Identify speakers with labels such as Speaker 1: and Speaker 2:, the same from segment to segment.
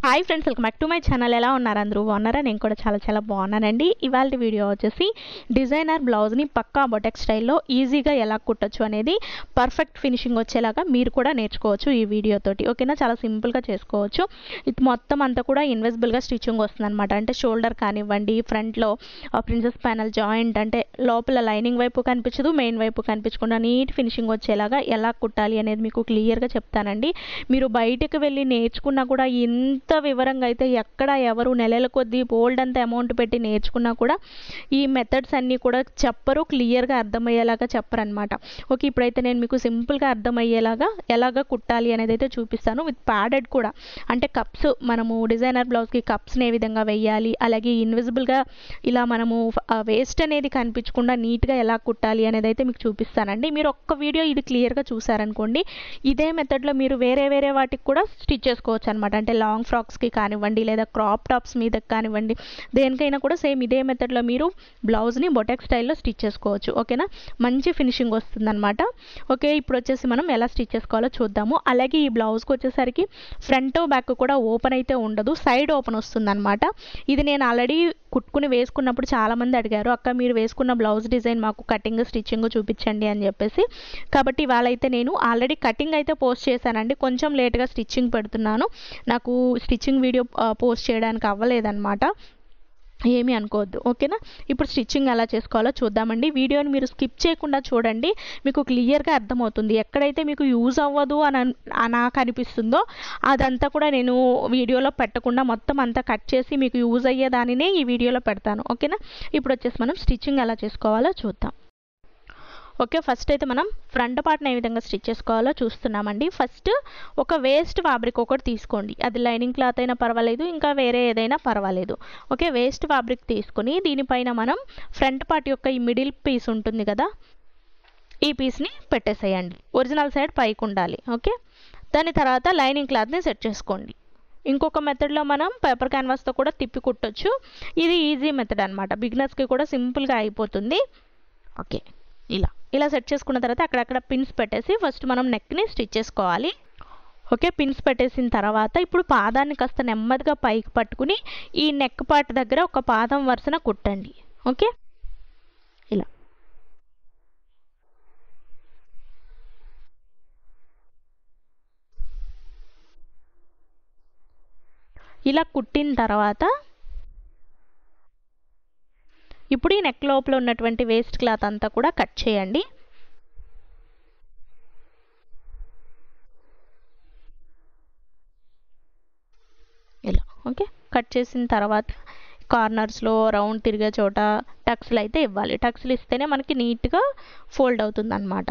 Speaker 1: hi friends welcome back to my channel ఎలా ఉన్నారు అందరూ బాగున్నారా నేను కూడా చాలా చాలా బాగున్నానండి ఇవాళ వీడియో వచ్చేసి డిజైనర్ బ్లౌజ్ని పక్కా బొటెక్ స్టైల్లో ఈజీగా ఎలా కుట్టొచ్చు అనేది పర్ఫెక్ట్ ఫినిషింగ్ వచ్చేలాగా మీరు కూడా నేర్చుకోవచ్చు ఈ వీడియోతోటి ఓకేనా చాలా సింపుల్గా చేసుకోవచ్చు ఇది మొత్తం అంతా కూడా ఇన్విజిబుల్గా స్టిచ్చింగ్ వస్తుంది అనమాట అంటే షోల్డర్ కానివ్వండి ఫ్రంట్లో ప్రిన్సెస్ ప్యానల్ జాయింట్ అంటే లోపల లైనింగ్ వైపు కనిపించదు మెయిన్ వైపు కనిపించకుండా నీట్ ఫినిషింగ్ వచ్చేలాగా ఎలా కుట్టాలి అనేది మీకు క్లియర్గా చెప్తానండి మీరు బయటకు వెళ్ళి నేర్చుకున్నా కూడా ఇంత వివరంగా అయితే ఎక్కడ ఎవరు నెలల కొద్దీ బోల్డ్ అంత అమౌంట్ పెట్టి నేర్చుకున్నా కూడా ఈ మెథడ్స్ అన్నీ కూడా చెప్పరు క్లియర్గా అర్థమయ్యేలాగా చెప్పరనమాట ఓకే ఇప్పుడైతే నేను మీకు సింపుల్గా అర్థమయ్యేలాగా ఎలాగ కుట్టాలి అనేది అయితే చూపిస్తాను విత్ ప్యాడెడ్ కూడా అంటే కప్స్ మనము డిజైనర్ బ్లౌజ్కి కప్స్ని ఏ విధంగా వేయాలి అలాగే ఇన్విజిబుల్గా ఇలా మనము వేస్ట్ అనేది కనిపించకుండా నీట్గా ఎలా కుట్టాలి అనేది అయితే మీకు చూపిస్తానండి మీరు ఒక్క వీడియో ఇది క్లియర్గా చూసారనుకోండి ఇదే మెథడ్లో మీరు వేరే వేరే వాటికి కూడా స్టిచ్ చేసుకోవచ్చు అనమాట అంటే లాంగ్ ఫ్రాక్స్కి కానివ్వండి లేదా క్రాప్ టాప్స్ మీద కానివ్వండి దేనికైనా కూడా సేమ్ ఇదే మెథడ్లో మీరు బ్లౌజ్ని బొటెక్ స్టైల్లో స్టిచ్ చేసుకోవచ్చు ఓకేనా మంచి ఫినిషింగ్ వస్తుందన్నమాట ఓకే ఇప్పుడు వచ్చేసి మనం ఎలా స్టిచ్ చేసుకోవాలో చూద్దాము అలాగే ఈ బ్లౌజ్కి వచ్చేసరికి ఫ్రంట్ బ్యాక్ కూడా ఓపెన్ అయితే ఉండదు సైడ్ ఓపెన్ వస్తుందన్నమాట ఇది నేను ఆల్రెడీ కుట్టుకుని వేసుకున్నప్పుడు చాలామంది అడిగారు అక్క మీరు వేసుకున్న బ్లౌజ్ డిజైన్ మాకు కటింగ్ స్టిచ్చింగ్ చూపించండి అని చెప్పేసి కాబట్టి వాళ్ళైతే నేను ఆల్రెడీ కటింగ్ అయితే పోస్ట్ చేశానండి కొంచెం లేట్గా స్టిచ్చింగ్ పెడుతున్నాను నాకు స్టిచ్చింగ్ వీడియో పోస్ట్ చేయడానికి అవ్వలేదన్నమాట ఏమీ అనుకోవద్దు ఓకేనా ఇప్పుడు స్టిచ్చింగ్ ఎలా చేసుకోవాలో చూద్దామండి వీడియోని మీరు స్కిప్ చేయకుండా చూడండి మీకు క్లియర్గా అర్థమవుతుంది ఎక్కడైతే మీకు యూజ్ అవ్వదు అని నాకు అనిపిస్తుందో అదంతా కూడా నేను వీడియోలో పెట్టకుండా మొత్తం అంతా కట్ చేసి మీకు యూజ్ అయ్యే దానినే ఈ వీడియోలో పెడతాను ఓకేనా ఇప్పుడు వచ్చేసి మనం స్టిచ్చింగ్ ఎలా చేసుకోవాలో చూద్దాం ఓకే ఫస్ట్ అయితే మనం ఫ్రంట్ పార్ట్ని ఏ విధంగా స్టిచ్ చేసుకోవాలో చూస్తున్నామండి ఫస్ట్ ఒక వేస్ట్ ఫ్యాబ్రిక్ ఒకటి తీసుకోండి అది లైనింగ్ క్లాత్ అయినా పర్వాలేదు ఇంకా వేరే ఏదైనా పర్వాలేదు ఓకే వేస్ట్ ఫ్యాబ్రిక్ తీసుకుని దీనిపైన మనం ఫ్రంట్ పార్ట్ యొక్క ఈ మిడిల్ పీస్ ఉంటుంది కదా ఈ పీస్ని పెట్టేసేయండి ఒరిజినల్ సైడ్ పైకి ఉండాలి ఓకే దాని తర్వాత లైనింగ్ క్లాత్ని సెట్ చేసుకోండి ఇంకొక మెథడ్లో మనం పేపర్ క్యాన్వాస్తో కూడా తిప్పి కుట్టొచ్చు ఇది ఈజీ మెథడ్ అనమాట బిగినర్స్కి కూడా సింపుల్గా అయిపోతుంది ఓకే ఇలా ఇలా సెట్ చేసుకున్న తర్వాత అక్కడక్కడ పిన్స్ పెట్టేసి ఫస్ట్ మనం నెక్ని స్టిచ్ చేసుకోవాలి ఓకే పిన్స్ పెట్టేసిన తర్వాత ఇప్పుడు పాదాన్ని కాస్త నెమ్మదిగా పైకి పట్టుకుని ఈ నెక్ పార్ట్ దగ్గర ఒక పాదం వరుసన కుట్టండి ఓకే ఇలా ఇలా కుట్టిన తర్వాత ఇప్పుడు ఈ నెక్ లోపల ఉన్నటువంటి వేస్ట్ క్లాత్ అంతా కూడా కట్ చేయండి ఇలా ఓకే కట్ చేసిన తర్వాత కార్నర్స్లో రౌండ్ తిరిగే చోట టక్స్లు అయితే ఇవ్వాలి టక్స్లు ఇస్తేనే మనకి నీట్గా ఫోల్డ్ అవుతుంది అనమాట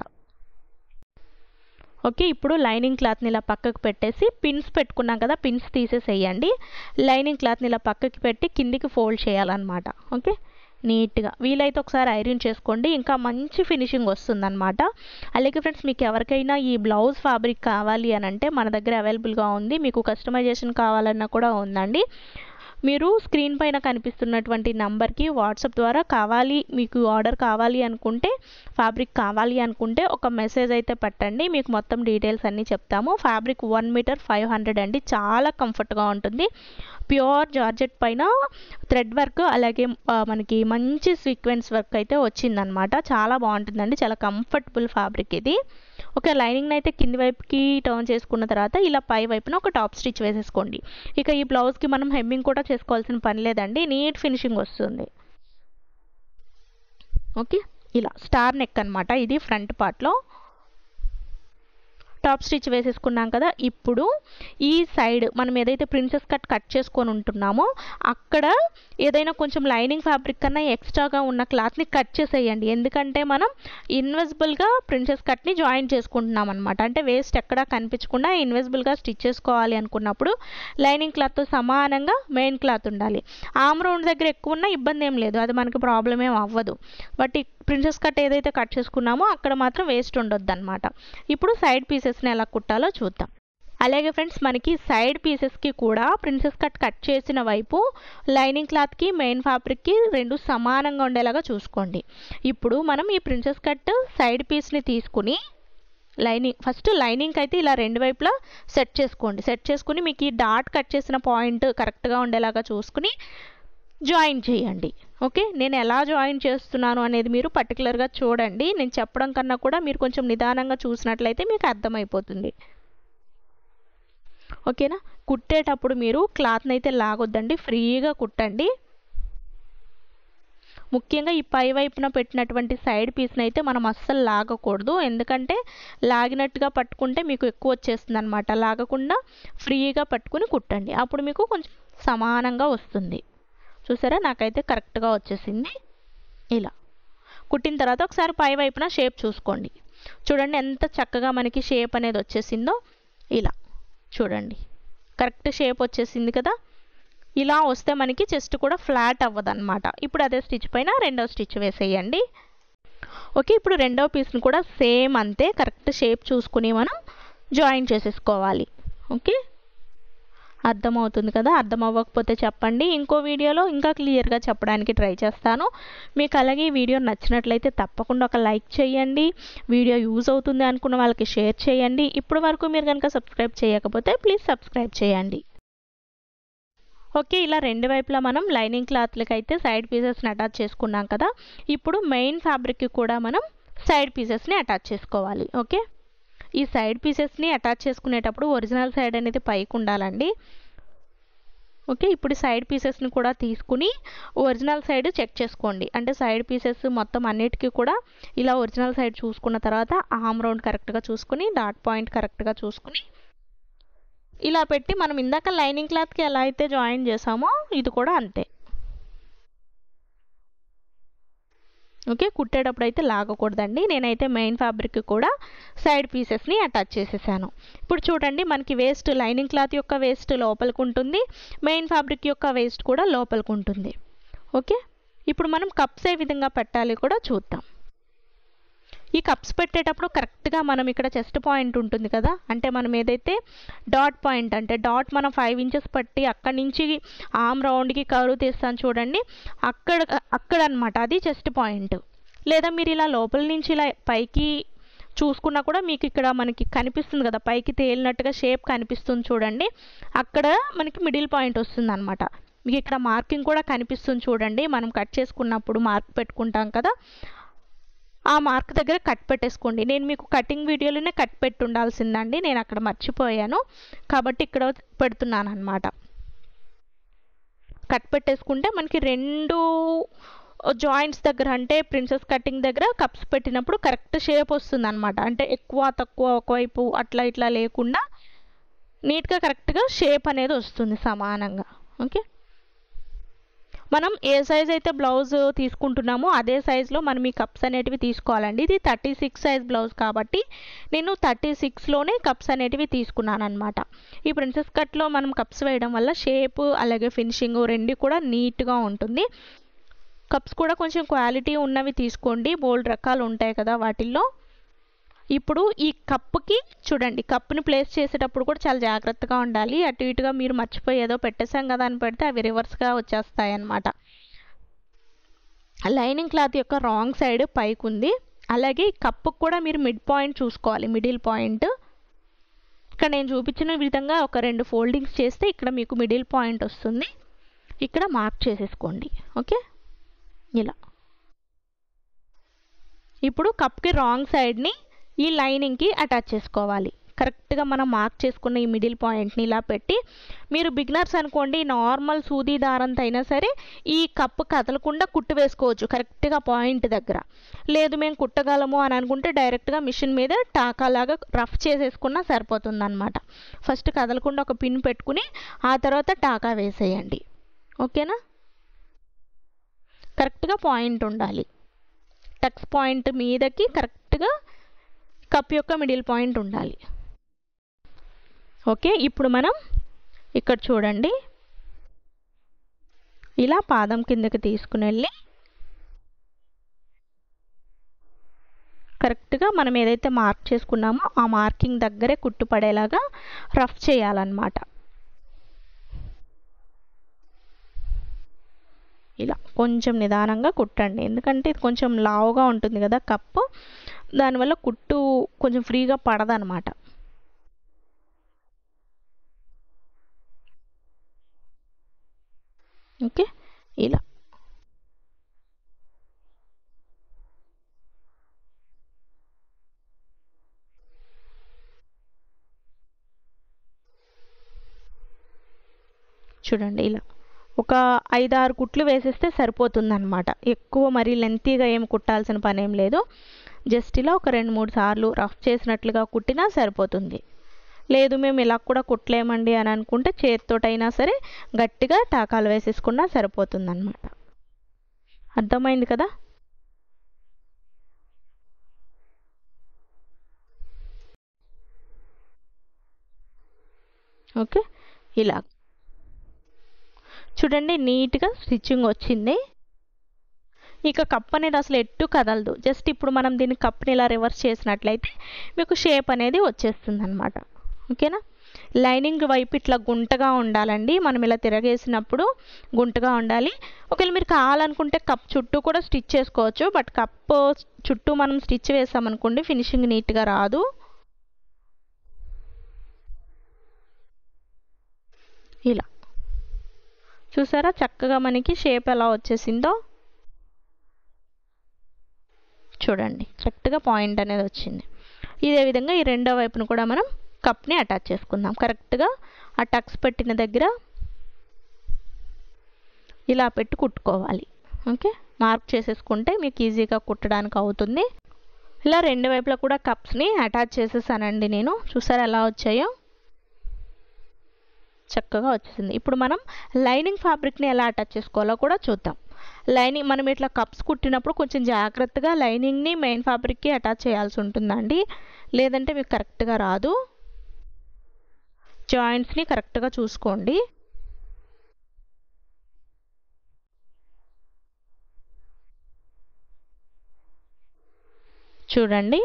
Speaker 1: ఓకే ఇప్పుడు లైనింగ్ క్లాత్ని ఇలా పక్కకు పెట్టేసి పిన్స్ పెట్టుకున్నాం కదా పిన్స్ తీసేసేయండి లైనింగ్ క్లాత్ని ఇలా పక్కకి పెట్టి కిందికి ఫోల్డ్ చేయాలన్నమాట ఓకే నీట్గా వీలైతే ఒకసారి ఐరన్ చేసుకోండి ఇంకా మంచి ఫినిషింగ్ వస్తుందన్నమాట అలాగే ఫ్రెండ్స్ మీకు ఎవరికైనా ఈ బ్లౌజ్ ఫ్యాబ్రిక్ కావాలి అని అంటే మన దగ్గర అవైలబుల్గా ఉంది మీకు కస్టమైజేషన్ కావాలన్నా కూడా ఉందండి మీరు స్క్రీన్ పైన కనిపిస్తున్నటువంటి నంబర్కి వాట్సాప్ ద్వారా కావాలి మీకు ఆర్డర్ కావాలి అనుకుంటే ఫ్యాబ్రిక్ కావాలి అనుకుంటే ఒక మెసేజ్ అయితే పెట్టండి మీకు మొత్తం డీటెయిల్స్ అన్నీ చెప్తాము fabric one meter five hundred అండి చాలా కంఫర్ట్గా ఉంటుంది ప్యూర్ జార్జెట్ పైన థ్రెడ్ వర్క్ అలాగే మనకి మంచి సీక్వెన్స్ వర్క్ అయితే వచ్చిందనమాట చాలా బాగుంటుందండి చాలా కంఫర్టబుల్ ఫ్యాబ్రిక్ ఇది ఓకే లైనింగ్ని అయితే కింది వైపుకి టర్న్ చేసుకున్న తర్వాత ఇలా పై వైపున ఒక టాప్ స్టిచ్ వేసేసుకోండి ఇక ఈ బ్లౌజ్కి మనం హెమ్మింగ్ కూడా చేసుకోవాల్సిన పని లేదండి నీట్ ఫినిషింగ్ వస్తుంది ఓకే ఇలా స్టార్ నెక్ అనమాట ఇది ఫ్రంట్ పార్ట్లో టాప్ స్టిచ్ వేసేసుకున్నాం కదా ఇప్పుడు ఈ సైడ్ మనం ఏదైతే ప్రిన్సెస్ కట్ కట్ చేసుకొని ఉంటున్నామో అక్కడ ఏదైనా కొంచెం లైనింగ్ ఫ్యాబ్రిక్ కన్నా ఎక్స్ట్రాగా ఉన్న క్లాత్ని కట్ చేసేయండి ఎందుకంటే మనం ఇన్విజిబుల్గా ప్రిన్సెస్ కట్ని జాయిన్ చేసుకుంటున్నాం అనమాట అంటే వేస్ట్ ఎక్కడా కనిపించకుండా ఇన్విజిబుల్గా స్టిచ్ చేసుకోవాలి అనుకున్నప్పుడు లైనింగ్ క్లాత్తో సమానంగా మెయిన్ క్లాత్ ఉండాలి ఆమ్ రౌండ్ దగ్గర ఎక్కువ ఉన్నా ఇబ్బంది ఏం లేదు అది మనకి ప్రాబ్లం ఏం అవ్వదు బట్ ప్రిన్సెస్ కట్ ఏదైతే కట్ చేసుకున్నామో అక్కడ మాత్రం వేస్ట్ ఉండొద్దు అనమాట ఇప్పుడు సైడ్ పీసెస్ని ఎలా కుట్టాలో చూద్దాం అలాగే ఫ్రెండ్స్ మనకి సైడ్ పీసెస్కి కూడా ప్రిన్సెస్ కట్ కట్ చేసిన వైపు లైనింగ్ క్లాత్కి మెయిన్ ఫ్యాబ్రిక్కి రెండు సమానంగా ఉండేలాగా చూసుకోండి ఇప్పుడు మనం ఈ ప్రిన్సెస్ కట్ సైడ్ పీస్ని తీసుకుని లైనింగ్ ఫస్ట్ లైనింగ్కి అయితే ఇలా రెండు వైపులా సెట్ చేసుకోండి సెట్ చేసుకుని మీకు ఈ డాట్ కట్ చేసిన పాయింట్ కరెక్ట్గా ఉండేలాగా చూసుకుని జాయిన్ చేయండి ఓకే నేను ఎలా జాయిన్ చేస్తున్నాను అనేది మీరు పర్టికులర్గా చూడండి నేను చెప్పడం కన్నా కూడా మీరు కొంచెం నిదానంగా చూసినట్లయితే మీకు అర్థమైపోతుంది ఓకేనా కుట్టేటప్పుడు మీరు క్లాత్ని అయితే లాగొద్దండి ఫ్రీగా కుట్టండి ముఖ్యంగా ఈ పై వైపున పెట్టినటువంటి సైడ్ పీస్ని అయితే మనం అస్సలు లాగకూడదు ఎందుకంటే లాగినట్టుగా పట్టుకుంటే మీకు ఎక్కువ వచ్చేస్తుంది అనమాట లాగకుండా ఫ్రీగా పట్టుకుని కుట్టండి అప్పుడు మీకు కొంచెం సమానంగా వస్తుంది చూసారా నాకైతే కరెక్ట్గా వచ్చేసింది ఇలా కుట్టిన తర్వాత ఒకసారి పై వైపున షేప్ చూసుకోండి చూడండి ఎంత చక్కగా మనకి షేప్ అనేది వచ్చేసిందో ఇలా చూడండి కరెక్ట్ షేప్ వచ్చేసింది కదా ఇలా వస్తే మనకి చెస్ట్ కూడా ఫ్లాట్ అవ్వదన్నమాట ఇప్పుడు అదే స్టిచ్ పైన రెండో స్టిచ్ వేసేయండి ఓకే ఇప్పుడు రెండో పీస్ని కూడా సేమ్ అంతే కరెక్ట్ షేప్ చూసుకుని మనం జాయిన్ చేసేసుకోవాలి ఓకే అర్థమవుతుంది కదా అర్థం అవ్వకపోతే చెప్పండి ఇంకో వీడియోలో ఇంకా క్లియర్గా చెప్పడానికి ట్రై చేస్తాను మీకు అలాగే ఈ వీడియో నచ్చినట్లయితే తప్పకుండా ఒక లైక్ చేయండి వీడియో యూజ్ అవుతుంది అనుకున్న వాళ్ళకి షేర్ చేయండి ఇప్పటి వరకు మీరు కనుక సబ్స్క్రైబ్ చేయకపోతే ప్లీజ్ సబ్స్క్రైబ్ చేయండి ఓకే ఇలా రెండు వైపులా మనం లైనింగ్ క్లాత్లకి అయితే సైడ్ పీసెస్ని అటాచ్ చేసుకున్నాం కదా ఇప్పుడు మెయిన్ ఫ్యాబ్రిక్కి కూడా మనం సైడ్ పీసెస్ని అటాచ్ చేసుకోవాలి ఓకే ఈ సైడ్ పీసెస్ని అటాచ్ చేసుకునేటప్పుడు ఒరిజినల్ సైడ్ అనేది పైకి ఉండాలండి ఓకే ఇప్పుడు సైడ్ పీసెస్ని కూడా తీసుకుని ఒరిజినల్ సైడ్ చెక్ చేసుకోండి అంటే సైడ్ పీసెస్ మొత్తం అన్నిటికీ కూడా ఇలా ఒరిజినల్ సైడ్ చూసుకున్న తర్వాత ఆమ్ రౌండ్ కరెక్ట్గా చూసుకుని డాట్ పాయింట్ కరెక్ట్గా చూసుకుని ఇలా పెట్టి మనం ఇందాక లైనింగ్ క్లాత్కి ఎలా అయితే జాయిన్ చేసామో ఇది కూడా అంతే ఓకే కుట్టేటప్పుడు అయితే లాగకూడదండి నేనైతే మెయిన్ ఫ్యాబ్రిక్ కూడా సైడ్ పీసెస్ని అటాచ్ చేసేసాను ఇప్పుడు చూడండి మనకి వేస్ట్ లైనింగ్ క్లాత్ యొక్క వేస్ట్ లోపలికి ఉంటుంది మెయిన్ ఫ్యాబ్రిక్ యొక్క వేస్ట్ కూడా లోపలికి ఉంటుంది ఓకే ఇప్పుడు మనం కప్స్ ఏ విధంగా పెట్టాలి కూడా చూద్దాం ఈ కప్స్ పెట్టేటప్పుడు కరెక్ట్గా మనం ఇక్కడ చెస్ట్ పాయింట్ ఉంటుంది కదా అంటే మనం ఏదైతే డాట్ పాయింట్ అంటే డాట్ మనం ఫైవ్ ఇంచెస్ పట్టి అక్కడి నుంచి ఆమ్ రౌండ్కి కరువు తీస్తాను చూడండి అక్కడ అక్కడ అనమాట అది చెస్ట్ పాయింట్ లేదా మీరు ఇలా లోపల నుంచి ఇలా పైకి చూసుకున్నా కూడా మీకు ఇక్కడ మనకి కనిపిస్తుంది కదా పైకి తేలినట్టుగా షేప్ కనిపిస్తుంది చూడండి అక్కడ మనకి మిడిల్ పాయింట్ వస్తుంది అనమాట మీకు ఇక్కడ మార్కింగ్ కూడా కనిపిస్తుంది చూడండి మనం కట్ చేసుకున్నప్పుడు మార్క్ పెట్టుకుంటాం కదా ఆ మార్క్ దగ్గర కట్ పెట్టేసుకోండి నేను మీకు కటింగ్ వీడియోలోనే కట్ పెట్టి ఉండాల్సిందండి నేను అక్కడ మర్చిపోయాను కాబట్టి ఇక్కడ పెడుతున్నాను అనమాట కట్ పెట్టేసుకుంటే మనకి రెండు జాయింట్స్ దగ్గర అంటే ప్రిన్సెస్ కటింగ్ దగ్గర కప్స్ పెట్టినప్పుడు కరెక్ట్ షేప్ వస్తుంది అనమాట అంటే ఎక్కువ తక్కువ ఒకవైపు అట్లా ఇట్లా లేకుండా నీట్గా కరెక్ట్గా షేప్ అనేది వస్తుంది సమానంగా ఓకే మనం ఏ సైజ్ అయితే బ్లౌజ్ తీసుకుంటున్నామో అదే సైజులో మనం ఈ కప్స్ అనేటివి తీసుకోవాలండి ఇది థర్టీ సిక్స్ సైజ్ బ్లౌజ్ కాబట్టి నేను థర్టీ సిక్స్లోనే కప్స్ అనేటివి తీసుకున్నాను అనమాట ఈ ప్రిన్సెస్ కట్లో మనం కప్స్ వేయడం వల్ల షేప్ అలాగే ఫినిషింగ్ రెండు కూడా నీట్గా ఉంటుంది కప్స్ కూడా కొంచెం క్వాలిటీ ఉన్నవి తీసుకోండి బోల్డ్ రకాలు ఉంటాయి కదా వాటిల్లో ఇప్పుడు ఈ కప్పుకి చూడండి కప్పుని ప్లేస్ చేసేటప్పుడు కూడా చాలా జాగ్రత్తగా ఉండాలి అటు ఇటుగా మీరు మర్చిపోయి ఏదో పెట్టేసాం కదా అని పెడితే అవి రివర్స్గా వచ్చేస్తాయి అన్నమాట లైనింగ్ క్లాత్ యొక్క రాంగ్ సైడ్ పైకి ఉంది అలాగే ఈ కప్పుకు కూడా మీరు మిడ్ పాయింట్ చూసుకోవాలి మిడిల్ పాయింట్ ఇక్కడ నేను చూపించిన విధంగా ఒక రెండు ఫోల్డింగ్స్ చేస్తే ఇక్కడ మీకు మిడిల్ పాయింట్ వస్తుంది ఇక్కడ మార్క్ చేసేసుకోండి ఓకే ఇలా ఇప్పుడు కప్కి రాంగ్ సైడ్ని ఈ లైనింగ్కి అటాచ్ చేసుకోవాలి కరెక్ట్గా మనం మార్క్ చేసుకున్న ఈ మిడిల్ పాయింట్ని ఇలా పెట్టి మీరు బిగినర్స్ అనుకోండి నార్మల్ సూది దారంతో అయినా సరే ఈ కప్పు కదలకుండా కుట్టు వేసుకోవచ్చు కరెక్ట్గా పాయింట్ దగ్గర లేదు మేము కుట్టగలము అని అనుకుంటే డైరెక్ట్గా మిషన్ మీద టాకాలాగా రఫ్ చేసేసుకున్నా సరిపోతుంది అనమాట ఫస్ట్ కదలకుండా ఒక పిన్ పెట్టుకుని ఆ తర్వాత టాకా వేసేయండి ఓకేనా కరెక్ట్గా పాయింట్ ఉండాలి టక్స్ పాయింట్ మీదకి కరెక్ట్గా కప్ యొక్క మిడిల్ పాయింట్ ఉండాలి ఓకే ఇప్పుడు మనం ఇక్కడ చూడండి ఇలా పాదం కిందకి తీసుకుని వెళ్ళి కరెక్ట్గా మనం ఏదైతే మార్క్ చేసుకున్నామో ఆ మార్కింగ్ దగ్గరే కుట్టుపడేలాగా రఫ్ చేయాలన్నమాట ఇలా కొంచెం నిదానంగా కుట్టండి ఎందుకంటే ఇది కొంచెం లావుగా ఉంటుంది కదా కప్పు దానివల్ల కుట్టు కొంచెం ఫ్రీగా పడదనమాట ఓకే ఇలా చూడండి ఇలా ఒక ఐదు ఆరు కుట్లు వేసేస్తే సరిపోతుందన్నమాట ఎక్కువ మరీ లెంతీగా ఏం కుట్టాల్సిన పని ఏం లేదు జస్ట్ ఇలా ఒక రెండు మూడు సార్లు రఫ్ చేసినట్లుగా కుట్టినా సరిపోతుంది లేదు మేము ఇలా కూడా కుట్టలేమండి అని అనుకుంటే చేతితోటైనా సరే గట్టిగా టాకాలు వేసేసుకున్నా సరిపోతుందన్నమాట అర్థమైంది కదా ఓకే ఇలా చూడండి నీట్గా స్టిచ్చింగ్ వచ్చింది ఇక కప్ అనేది అసలు ఎట్టు కదలదు జస్ట్ ఇప్పుడు మనం దీన్ని కప్ని ఇలా రివర్స్ చేసినట్లయితే మీకు షేప్ అనేది వచ్చేస్తుంది అనమాట ఓకేనా లైనింగ్ వైపు ఇట్లా గుంటగా ఉండాలండి మనం ఇలా తిరగేసినప్పుడు గుంటగా ఉండాలి ఒకవేళ మీరు కావాలనుకుంటే కప్ చుట్టూ కూడా స్టిచ్ చేసుకోవచ్చు బట్ కప్ చుట్టూ మనం స్టిచ్ వేసామనుకోండి ఫినిషింగ్ నీట్గా రాదు ఇలా చూసారా చక్కగా మనకి షేప్ ఎలా వచ్చేసిందో చూడండి కరెక్ట్గా పాయింట్ అనేది వచ్చింది ఇదే విధంగా ఈ రెండో వైపును కూడా మనం కప్ని అటాచ్ చేసుకుందాం కరెక్ట్గా ఆ టక్స్ పెట్టిన దగ్గర ఇలా పెట్టి కుట్టుకోవాలి ఓకే మార్క్ చేసేసుకుంటే మీకు ఈజీగా కుట్టడానికి అవుతుంది ఇలా రెండు వైపులా కూడా కప్స్ని అటాచ్ చేసేసానండి నేను చూసారా ఎలా వచ్చాయో చక్కగా వచ్చేసింది ఇప్పుడు మనం లైనింగ్ ఫ్యాబ్రిక్ని ఎలా అటాచ్ చేసుకోవాలో కూడా చూద్దాం లైనింగ్ మనం ఇట్లా కప్స్ కుట్టినప్పుడు కొంచెం జాగ్రత్తగా లైనింగ్ని మెయిన్ ఫ్యాబ్రిక్కి అటాచ్ చేయాల్సి ఉంటుందండి లేదంటే మీకు కరెక్ట్గా రాదు జాయింట్స్ని కరెక్ట్గా చూసుకోండి చూడండి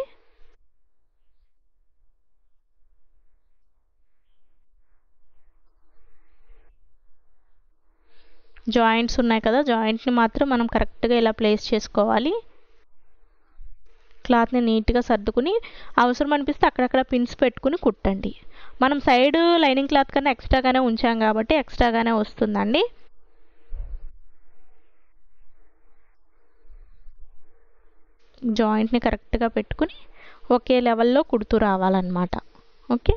Speaker 1: జాయింట్స్ ఉన్నాయి కదా జాయింట్ని మాత్రం మనం కరెక్ట్గా ఇలా ప్లేస్ చేసుకోవాలి క్లాత్ని నీట్గా సర్దుకుని అవసరం అనిపిస్తే అక్కడక్కడ పిన్స్ పెట్టుకుని కుట్టండి మనం సైడ్ లైనింగ్ క్లాత్ కన్నా ఎక్స్ట్రాగానే ఉంచాం కాబట్టి ఎక్స్ట్రాగానే వస్తుందండి జాయింట్ని కరెక్ట్గా పెట్టుకుని ఒకే లెవెల్లో కుడుతూ రావాలన్నమాట ఓకే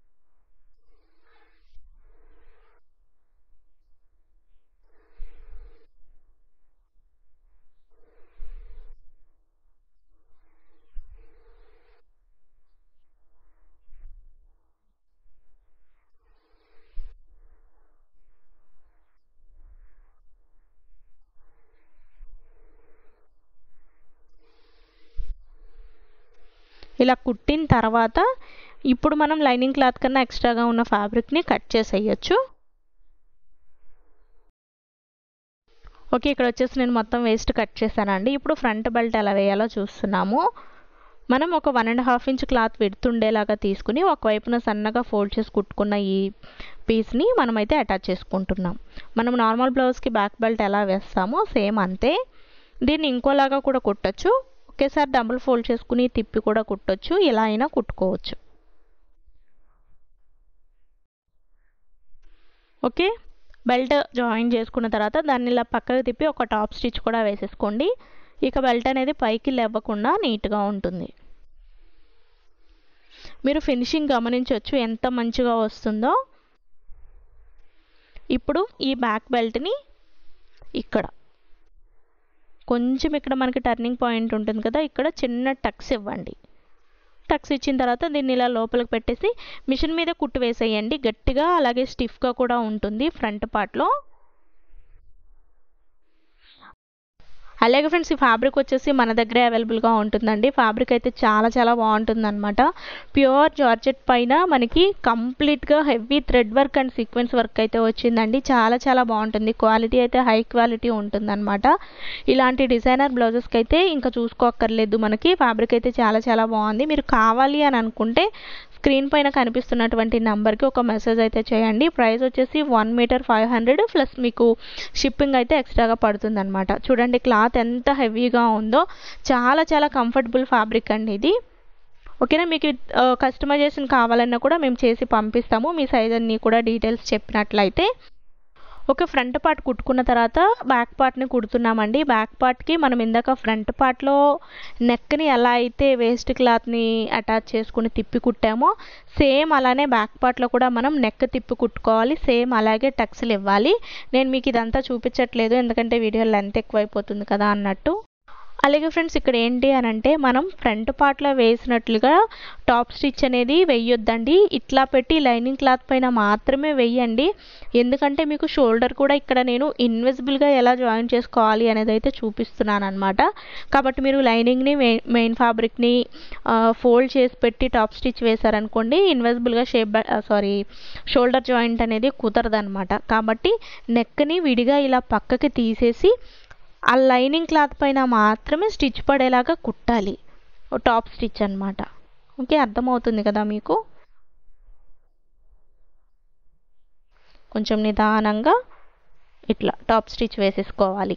Speaker 1: ఇలా కుట్టిన తర్వాత ఇప్పుడు మనం లైనింగ్ క్లాత్ కన్నా ఎక్స్ట్రాగా ఉన్న ఫ్యాబ్రిక్ని కట్ చేసేయచ్చు ఓకే ఇక్కడ వచ్చేసి నేను మొత్తం వేస్ట్ కట్ చేశానండి ఇప్పుడు ఫ్రంట్ బెల్ట్ ఎలా వేయాలో చూస్తున్నాము మనం ఒక one and half inch cloth విడుతుండేలాగా తీసుకుని ఒకవైపున సన్నగా ఫోల్డ్ చేసి కుట్టుకున్న ఈ పీస్ని మనమైతే అటాచ్ చేసుకుంటున్నాం మనం నార్మల్ బ్లౌజ్కి బ్యాక్ బెల్ట్ ఎలా వేస్తామో సేమ్ అంతే దీన్ని ఇంకోలాగా కూడా కుట్టచ్చు ఒకేసారి డబుల్ ఫోల్డ్ చేసుకుని తిప్పి కూడా కుట్టొచ్చు ఇలా అయినా కుట్టుకోవచ్చు ఓకే బెల్ట్ జాయిన్ చేసుకున్న తర్వాత దాన్ని ఇలా పక్కకు తిప్పి ఒక టాప్ స్టిచ్ కూడా వేసేసుకోండి ఇక బెల్ట్ అనేది పైకి లేవకుండా నీట్గా ఉంటుంది మీరు ఫినిషింగ్ గమనించవచ్చు ఎంత మంచిగా వస్తుందో ఇప్పుడు ఈ బ్యాక్ బెల్ట్ని ఇక్కడ కొంచెం ఇక్కడ మనకి టర్నింగ్ పాయింట్ ఉంటుంది కదా ఇక్కడ చిన్న టక్స్ ఇవ్వండి టక్స్ ఇచ్చిన తర్వాత దీన్ని ఇలా లోపలికి పెట్టేసి మిషన్ మీద కుట్టు వేసేయండి గట్టిగా అలాగే స్టిఫ్గా కూడా ఉంటుంది ఫ్రంట్ పార్ట్లో అలాగే ఫ్రెండ్స్ ఈ ఫ్యాబ్రిక్ వచ్చేసి మన దగ్గరే అవైలబుల్గా ఉంటుందండి ఫ్యాబ్రిక్ అయితే చాలా చాలా బాగుంటుంది అనమాట ప్యూర్ జార్జెట్ పైన మనకి కంప్లీట్గా heavy thread work and sequence work అయితే వచ్చిందండి చాలా చాలా బాగుంటుంది క్వాలిటీ అయితే హై క్వాలిటీ ఉంటుందన్నమాట ఇలాంటి డిజైనర్ బ్లౌజెస్కి అయితే ఇంకా చూసుకోక్కర్లేదు మనకి ఫ్యాబ్రిక్ అయితే చాలా చాలా బాగుంది మీరు కావాలి అని అనుకుంటే స్క్రీన్ పైన కనిపిస్తున్నటువంటి నెంబర్కి ఒక మెసేజ్ అయితే చేయండి ప్రైస్ వచ్చేసి one meter five hundred plus మీకు షిప్పింగ్ అయితే ఎక్స్ట్రాగా పడుతుంది అనమాట చూడండి క్లాత్ ఎంత హెవీగా ఉందో చాలా చాలా కంఫర్టబుల్ ఫ్యాబ్రిక్ అండి ఇది ఓకేనా మీకు కస్టమైజేషన్ కావాలన్నా కూడా మేము చేసి పంపిస్తాము మీ సైజ్ అన్నీ కూడా డీటెయిల్స్ చెప్పినట్లయితే ఓకే ఫ్రంట్ పార్ట్ కుట్టుకున్న తర్వాత బ్యాక్ పార్ట్ని కుడుతున్నామండి బ్యాక్ పార్ట్కి మనం ఇందాక ఫ్రంట్ పార్ట్లో నెక్ని ఎలా అయితే వేస్ట్ క్లాత్ని అటాచ్ చేసుకుని తిప్పి కుట్టామో సేమ్ అలానే బ్యాక్ పార్ట్లో కూడా మనం నెక్ తిప్పి కుట్టుకోవాలి సేమ్ అలాగే టక్స్లు ఇవ్వాలి నేను మీకు ఇదంతా చూపించట్లేదు ఎందుకంటే వీడియో లెంత్ ఎక్కువైపోతుంది కదా అన్నట్టు అలాగే ఫ్రెండ్స్ ఇక్కడ ఏంటి అని అంటే మనం ఫ్రంట్ పార్ట్లో వేసినట్లుగా టాప్ స్టిచ్ అనేది వెయ్యొద్దండి ఇట్లా పెట్టి లైనింగ్ క్లాత్ పైన మాత్రమే వెయ్యండి ఎందుకంటే మీకు షోల్డర్ కూడా ఇక్కడ నేను ఇన్విజిబుల్గా ఎలా జాయిన్ చేసుకోవాలి అనేది అయితే చూపిస్తున్నాను అనమాట కాబట్టి మీరు లైనింగ్ని మెయిన్ ఫ్యాబ్రిక్ని ఫోల్డ్ చేసి పెట్టి టాప్ స్టిచ్ వేశారనుకోండి ఇన్విజిబుల్గా షేప్ సారీ షోల్డర్ జాయింట్ అనేది కుదరదనమాట కాబట్టి నెక్ని విడిగా ఇలా పక్కకి తీసేసి ఆ లైనింగ్ క్లాత్ పైన మాత్రమే స్టిచ్ పడేలాగా కుట్టాలి టాప్ స్టిచ్ అనమాట ఓకే అర్థమవుతుంది కదా మీకు కొంచెం నిదానంగా ఇట్లా టాప్ స్టిచ్ వేసేసుకోవాలి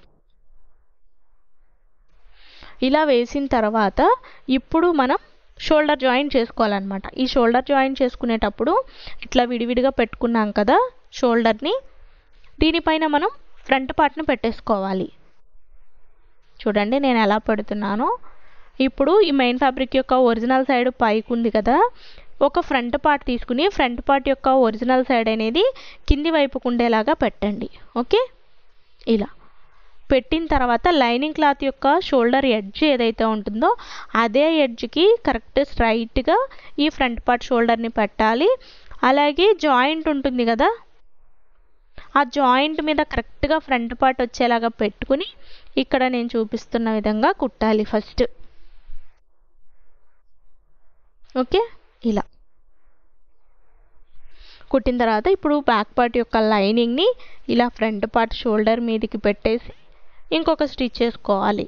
Speaker 1: ఇలా వేసిన తర్వాత ఇప్పుడు మనం షోల్డర్ జాయిన్ చేసుకోవాలన్నమాట ఈ షోల్డర్ జాయిన్ చేసుకునేటప్పుడు ఇట్లా విడివిడిగా పెట్టుకున్నాం కదా షోల్డర్ని దీనిపైన మనం ఫ్రంట్ పార్ట్ని పెట్టేసుకోవాలి చూడండి నేను ఎలా పెడుతున్నానో ఇప్పుడు ఈ మెయిన్ ఫ్యాబ్రిక్ యొక్క ఒరిజినల్ సైడ్ పైకి ఉంది కదా ఒక ఫ్రంట్ పార్ట్ తీసుకుని ఫ్రంట్ పార్ట్ యొక్క ఒరిజినల్ సైడ్ అనేది కింది వైపుకు ఉండేలాగా పెట్టండి ఓకే ఇలా పెట్టిన తర్వాత లైనింగ్ క్లాత్ యొక్క షోల్డర్ ఎడ్జ్ ఏదైతే ఉంటుందో అదే ఎడ్జ్కి కరెక్ట్ స్ట్రైట్గా ఈ ఫ్రంట్ పార్ట్ షోల్డర్ని పెట్టాలి అలాగే జాయింట్ ఉంటుంది కదా ఆ జాయింట్ మీద కరెక్ట్గా ఫ్రంట్ పార్ట్ వచ్చేలాగా పెట్టుకుని ఇక్కడ నేను చూపిస్తున్న విధంగా కుట్టాలి ఫస్ట్ ఓకే ఇలా కుట్టిన తర్వాత ఇప్పుడు బ్యాక్ పార్ట్ యొక్క లైనింగ్ని ఇలా ఫ్రంట్ పార్ట్ షోల్డర్ మీదకి పెట్టేసి ఇంకొక స్టిచ్ చేసుకోవాలి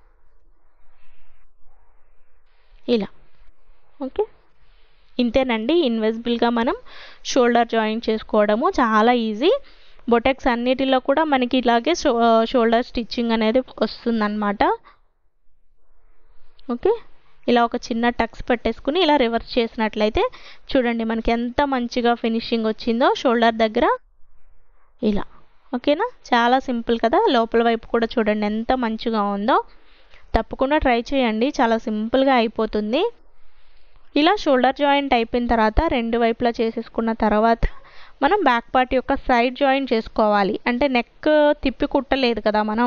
Speaker 1: ఇలా ఓకే ఇంతేనండి ఇన్విజిబుల్గా మనం షోల్డర్ జాయిన్ చేసుకోవడము చాలా ఈజీ బొటెక్స్ అన్నిటిలో కూడా మనకి ఇలాగే షో షోల్డర్ స్టిచ్చింగ్ అనేది వస్తుందన్నమాట ఓకే ఇలా ఒక చిన్న టక్స్ పెట్టేసుకుని ఇలా రివర్స్ చేసినట్లయితే చూడండి మనకి ఎంత మంచిగా ఫినిషింగ్ వచ్చిందో షోల్డర్ దగ్గర ఇలా ఓకేనా చాలా సింపుల్ కదా లోపల వైపు కూడా చూడండి ఎంత మంచిగా ఉందో తప్పకుండా ట్రై చేయండి చాలా సింపుల్గా అయిపోతుంది ఇలా షోల్డర్ జాయింట్ అయిపోయిన తర్వాత రెండు వైపులా చేసేసుకున్న తర్వాత మనం బ్యాక్ పార్ట్ యొక్క సైడ్ జాయిన్ చేసుకోవాలి అంటే నెక్ తిప్పి కుట్టలేదు కదా మనం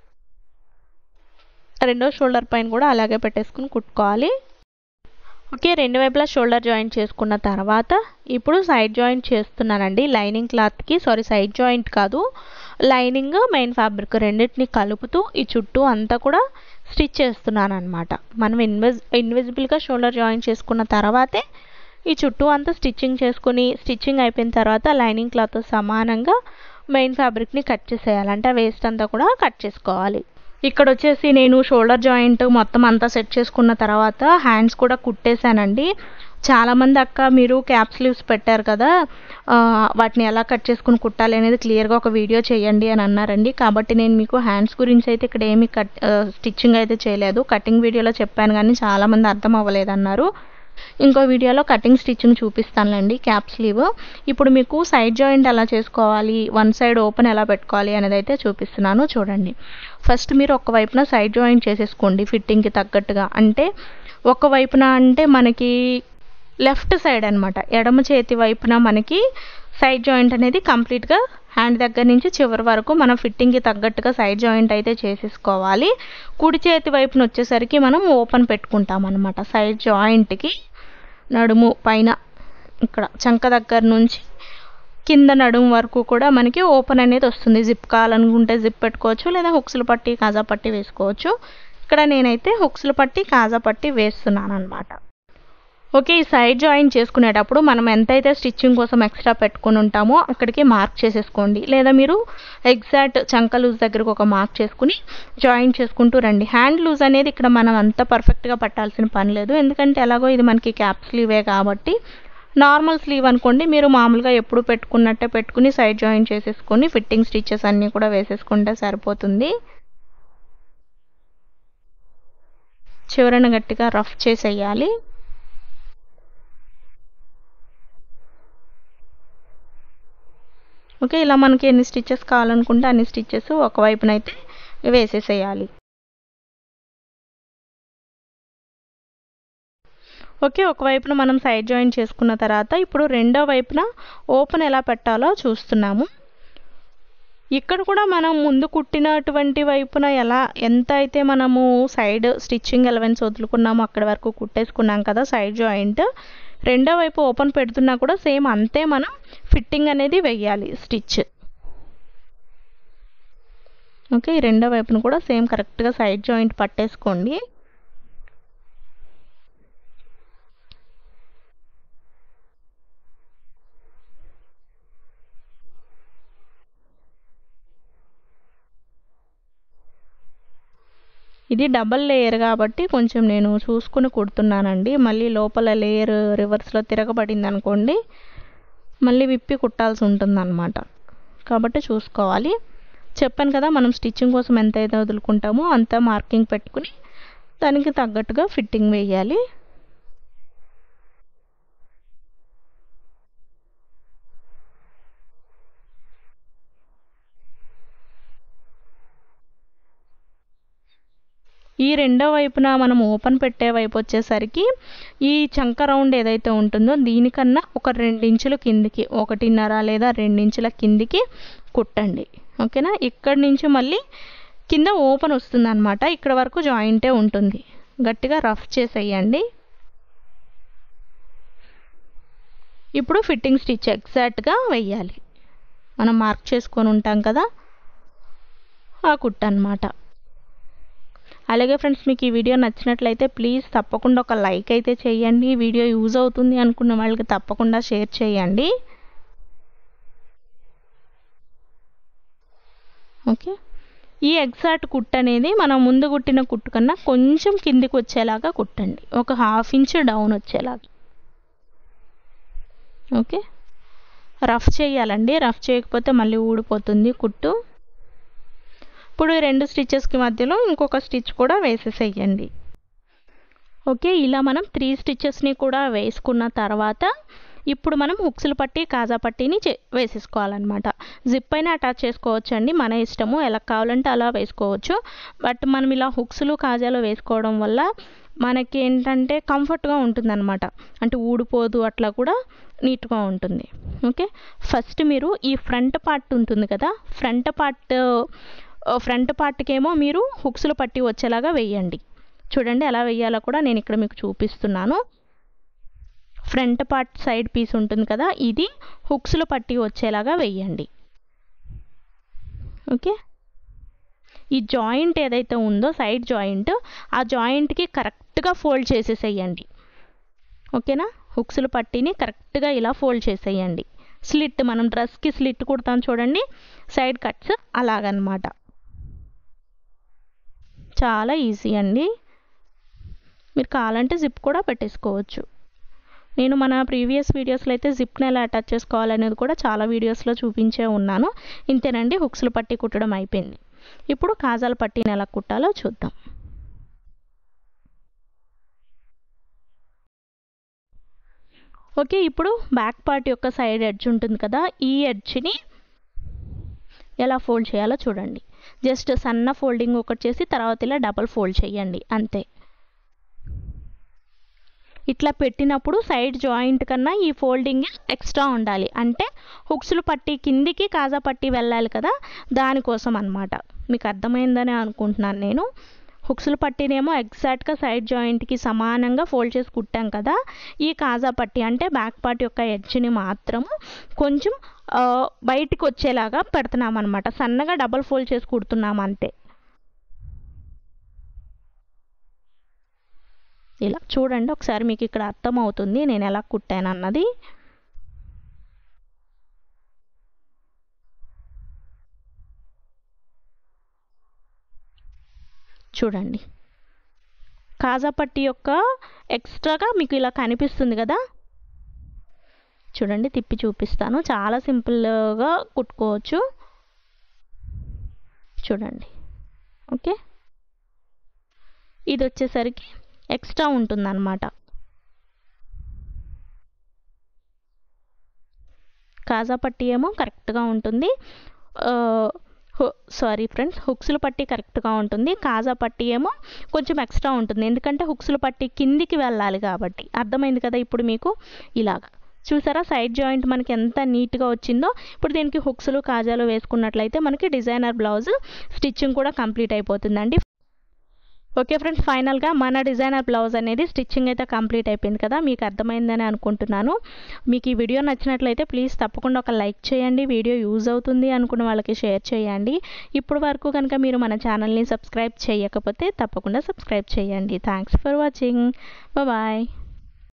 Speaker 1: రెండో షోల్డర్ పైన కూడా అలాగే పెట్టేసుకుని కుట్టుకోవాలి ఓకే రెండు వైపులా షోల్డర్ జాయింట్ చేసుకున్న తర్వాత ఇప్పుడు సైడ్ జాయింట్ చేస్తున్నానండి లైనింగ్ క్లాత్కి సారీ సైడ్ జాయింట్ కాదు లైనింగ్ మెయిన్ ఫ్యాబ్రిక్ రెండింటిని కలుపుతూ ఈ చుట్టూ అంతా కూడా స్టిచ్ చేస్తున్నాను అనమాట మనం ఇన్విజ్ ఇన్విజిబుల్గా షోల్డర్ జాయింట్ చేసుకున్న తర్వాతే ఈ చుట్టూ అంతా స్టిచ్చింగ్ చేసుకుని స్టిచ్చింగ్ అయిపోయిన తర్వాత లైనింగ్ క్లాత్ సమానంగా మెయిన్ ఫ్యాబ్రిక్ని కట్ చేసేయాలి అంటే వేస్ట్ అంతా కూడా కట్ చేసుకోవాలి ఇక్కడ వచ్చేసి నేను షోల్డర్ జాయింట్ మొత్తం అంతా సెట్ చేసుకున్న తర్వాత హ్యాండ్స్ కూడా కుట్టేశానండి చాలామంది అక్క మీరు క్యాప్ స్లీవ్స్ పెట్టారు కదా వాటిని ఎలా కట్ చేసుకుని కుట్టాలి అనేది క్లియర్గా ఒక వీడియో చేయండి అని అన్నారండి కాబట్టి నేను మీకు హ్యాండ్స్ గురించి అయితే ఇక్కడ ఏమి కట్ స్టిచ్చింగ్ అయితే చేయలేదు కటింగ్ వీడియోలో చెప్పాను కానీ చాలామంది అర్థం అవ్వలేదు అన్నారు ఇంకో వీడియోలో కటింగ్ స్టిచ్చింగ్ చూపిస్తానులేండి క్యాప్ స్లీవ్ ఇప్పుడు మీకు సైడ్ జాయింట్ ఎలా చేసుకోవాలి వన్ సైడ్ ఓపెన్ ఎలా పెట్టుకోవాలి అనేది అయితే చూపిస్తున్నాను చూడండి ఫస్ట్ మీరు ఒక వైపున సైడ్ జాయింట్ చేసేసుకోండి ఫిట్టింగ్కి తగ్గట్టుగా అంటే ఒక వైపున అంటే మనకి లెఫ్ట్ సైడ్ అనమాట ఎడమ చేతి వైపున మనకి సైడ్ జాయింట్ అనేది కంప్లీట్గా హ్యాండ్ దగ్గర నుంచి చివరి వరకు మనం ఫిట్టింగ్కి తగ్గట్టుగా సైడ్ జాయింట్ అయితే చేసేసుకోవాలి కుడి చేతి వైపున వచ్చేసరికి మనం ఓపెన్ పెట్టుకుంటాం అనమాట సైడ్ జాయింట్కి నడుము పైన ఇక్కడ చంక దగ్గర నుంచి కింద నడుము వరకు కూడా మనకి ఓపెన్ అనేది వస్తుంది జిప్ కావాలనుకుంటే జిప్ పెట్టుకోవచ్చు లేదా హుక్స్లు పట్టి కాజా పట్టి వేసుకోవచ్చు ఇక్కడ నేనైతే హుక్స్లు పట్టి కాజా పట్టి వేస్తున్నాను అనమాట ఓకే ఈ సైడ్ జాయిన్ చేసుకునేటప్పుడు మనం ఎంతైతే స్టిచ్చింగ్ కోసం ఎక్స్ట్రా పెట్టుకుని ఉంటామో అక్కడికి మార్క్ చేసేసుకోండి లేదా మీరు ఎగ్జాక్ట్ చంక లూజ్ దగ్గరకు ఒక మార్క్ చేసుకుని జాయిన్ చేసుకుంటూ రండి హ్యాండ్ లూజ్ అనేది ఇక్కడ మనం అంత పర్ఫెక్ట్గా పట్టాల్సిన పని లేదు ఎందుకంటే ఎలాగో ఇది మనకి క్యాప్ స్లీవే కాబట్టి నార్మల్ స్లీవ్ అనుకోండి మీరు మామూలుగా ఎప్పుడు పెట్టుకున్నట్టే పెట్టుకుని సైడ్ జాయిన్ చేసేసుకొని ఫిట్టింగ్ స్టిచెస్ అన్నీ కూడా వేసేసుకుంటే సరిపోతుంది చివరన గట్టిగా రఫ్ చేసేయాలి ఓకే ఇలా మనకి ఎన్ని స్టిచెస్ కావాలనుకుంటే అన్ని స్టిచెస్ ఒకవైపునైతే వేసేసేయాలి ఓకే ఒకవైపున మనం సైడ్ జాయిన్ చేసుకున్న తర్వాత ఇప్పుడు రెండో వైపున ఓపెన్ ఎలా పెట్టాలో చూస్తున్నాము ఇక్కడ కూడా మనం ముందు కుట్టినటువంటి వైపున ఎలా ఎంత అయితే మనము సైడ్ స్టిచ్చింగ్ ఎలవెన్స్ వదులుకున్నామో అక్కడి వరకు కుట్టేసుకున్నాం కదా సైడ్ జాయింట్ రెండో వైపు ఓపెన్ పెడుతున్నా కూడా సేమ్ అంతే మనం ఫిట్టింగ్ అనేది వెయ్యాలి స్టిచ్ ఓకే ఈ రెండో వైపును కూడా సేమ్ కరెక్ట్గా సైడ్ జాయింట్ పట్టేసుకోండి ఇది డబల్ లేయర్ కాబట్టి కొంచెం నేను చూసుకుని కుడుతున్నానండి మళ్ళీ లోపల లేయర్ రివర్స్లో తిరగబడింది అనుకోండి మళ్ళీ విప్పి కుట్టాల్సి ఉంటుందన్నమాట కాబట్టి చూసుకోవాలి చెప్పాను కదా మనం స్టిచ్చింగ్ కోసం ఎంత అయితే వదులుకుంటామో అంత మార్కింగ్ పెట్టుకుని దానికి తగ్గట్టుగా ఫిట్టింగ్ వేయాలి ఈ రెండో వైపున మనం ఓపెన్ పెట్టే వైపు వచ్చేసరికి ఈ చంక రౌండ్ ఏదైతే ఉంటుందో దీనికన్నా ఒక రెండించుల కిందికి ఒకటిన్నర లేదా రెండించుల కిందికి కుట్టండి ఓకేనా ఇక్కడి నుంచి మళ్ళీ కింద ఓపెన్ వస్తుంది అనమాట ఇక్కడ వరకు జాయింటే ఉంటుంది గట్టిగా రఫ్ చేసేయండి ఇప్పుడు ఫిట్టింగ్ స్టిచ్ ఎగ్జాక్ట్గా వెయ్యాలి మనం మార్క్ చేసుకొని ఉంటాం కదా ఆ కుట్ట అనమాట అలాగే ఫ్రెండ్స్ మీకు ఈ వీడియో నచ్చినట్లయితే ప్లీజ్ తప్పకుండా ఒక లైక్ అయితే చేయండి ఈ వీడియో యూజ్ అవుతుంది అనుకున్న వాళ్ళకి తప్పకుండా షేర్ చేయండి ఓకే ఈ ఎగ్జాక్ట్ కుట్ అనేది మనం ముందు కుట్టిన కుట్టు కన్నా కొంచెం కిందికి వచ్చేలాగా కుట్టండి ఒక హాఫ్ ఇంచ్ డౌన్ వచ్చేలాగా ఓకే రఫ్ చేయాలండి రఫ్ చేయకపోతే మళ్ళీ ఊడిపోతుంది కుట్టు ఇప్పుడు ఈ రెండు స్టిచెస్కి మధ్యలో ఇంకొక స్టిచ్ కూడా వేసేసేయండి ఓకే ఇలా మనం త్రీ స్టిచెస్ని కూడా వేసుకున్న తర్వాత ఇప్పుడు మనం హుక్స్లు పట్టి కాజా పట్టీని చే వేసేసుకోవాలన్నమాట జిప్ అయినా అటాచ్ చేసుకోవచ్చు అండి మన ఇష్టము ఎలా కావాలంటే అలా వేసుకోవచ్చు బట్ మనం ఇలా హుక్స్లు కాజాలు వేసుకోవడం వల్ల మనకి ఏంటంటే కంఫర్ట్గా ఉంటుందన్నమాట అంటే ఊడిపోదు అట్లా కూడా నీట్గా ఉంటుంది ఓకే ఫస్ట్ మీరు ఈ ఫ్రంట్ పార్ట్ ఉంటుంది కదా ఫ్రంట్ పార్ట్ ఫ్రంట్ పార్ట్కేమో మీరు హుక్స్లు పట్టి వచ్చేలాగా వేయండి చూడండి ఎలా వేయాలో కూడా నేను ఇక్కడ మీకు చూపిస్తున్నాను ఫ్రంట్ పార్ట్ సైడ్ పీస్ ఉంటుంది కదా ఇది హుక్స్లు పట్టి వచ్చేలాగా వేయండి ఓకే ఈ జాయింట్ ఏదైతే ఉందో సైడ్ జాయింట్ ఆ జాయింట్కి కరెక్ట్గా ఫోల్డ్ చేసేసేయండి ఓకేనా హుక్స్లు పట్టిని కరెక్ట్గా ఇలా ఫోల్డ్ చేసేయండి స్లిట్ మనం డ్రెస్కి స్లిట్ కుడతాం చూడండి సైడ్ కట్స్ అలాగనమాట చాలా ఈజీ అండి మీరు కావాలంటే జిప్ కూడా పెట్టేసుకోవచ్చు నేను మన ప్రీవియస్ వీడియోస్లో అయితే జిప్ని ఎలా అటాచ్ చేసుకోవాలనేది కూడా చాలా వీడియోస్లో చూపించే ఉన్నాను ఇంతేనండి హుక్స్లు పట్టి కుట్టడం అయిపోయింది ఇప్పుడు కాజాల పట్టీని ఎలా కుట్టాలో చూద్దాం ఓకే ఇప్పుడు బ్యాక్ పార్ట్ యొక్క సైడ్ ఎడ్జ్ ఉంటుంది కదా ఈ ఎడ్జ్ని ఎలా ఫోల్డ్ చేయాలో చూడండి జస్ట్ సన్న ఫోల్డింగ్ ఒకటి చేసి తర్వాత ఇలా డబల్ ఫోల్డ్ చేయండి అంతే ఇట్లా పెట్టినప్పుడు సైడ్ జాయింట్ కన్నా ఈ ఫోల్డింగ్ ఎక్స్ట్రా ఉండాలి అంటే హుక్స్లు పట్టి కిందికి కాజా పట్టి వెళ్ళాలి కదా దానికోసం అనమాట మీకు అర్థమైందని అనుకుంటున్నాను నేను హుక్స్లు పట్టినేమో ఎగ్జాక్ట్గా సైడ్ జాయింట్కి సమానంగా ఫోల్డ్ చేసి కుట్టాం కదా ఈ కాజా పట్టి అంటే బ్యాక్ పార్ట్ యొక్క ఎడ్జ్ని మాత్రము కొంచెం బయటికి వచ్చేలాగా పెడుతున్నాం అనమాట సన్నగా డబల్ ఫోల్డ్ చేసి కుడుతున్నాం అంతే ఇలా చూడండి ఒకసారి మీకు ఇక్కడ అర్థమవుతుంది నేను ఎలా కుట్టాను అన్నది చూడండి కాజా పట్టి యొక్క ఎక్స్ట్రాగా మీకు ఇలా కనిపిస్తుంది కదా చూడండి తిప్పి చూపిస్తాను చాలా సింపుల్గా కుట్టుకోవచ్చు చూడండి ఓకే ఇది వచ్చేసరికి ఎక్స్ట్రా ఉంటుందన్నమాట కాజా పట్టి ఏమో కరెక్ట్గా ఉంటుంది సారీ ఫ్రెండ్స్ హుక్స్ల పట్టి కరెక్ట్గా ఉంటుంది కాజా పట్టి ఏమో కొంచెం ఎక్స్ట్రా ఉంటుంది ఎందుకంటే హుక్స్ల పట్టి కిందికి వెళ్ళాలి కాబట్టి అర్థమైంది కదా ఇప్పుడు మీకు ఇలాగా చూసారా సైడ్ జాయింట్ మనకి ఎంత నీట్గా వచ్చిందో ఇప్పుడు దీనికి హుక్స్లు కాజాలు వేసుకున్నట్లయితే మనకి డిజైనర్ బ్లౌజ్ స్టిచ్చింగ్ కూడా కంప్లీట్ అయిపోతుందండి ఓకే ఫ్రెండ్స్ ఫైనల్గా మన డిజైనర్ బ్లౌజ్ అనేది స్టిచ్చింగ్ అయితే కంప్లీట్ అయిపోయింది కదా మీకు అర్థమైందని అనుకుంటున్నాను మీకు ఈ వీడియో నచ్చినట్లయితే ప్లీజ్ తప్పకుండా ఒక లైక్ చేయండి వీడియో యూజ్ అవుతుంది అనుకున్న వాళ్ళకి షేర్ చేయండి ఇప్పుడు వరకు కనుక మీరు మన ఛానల్ని సబ్స్క్రైబ్ చేయకపోతే తప్పకుండా సబ్స్క్రైబ్ చేయండి థ్యాంక్స్ ఫర్ వాచింగ్ బాయ్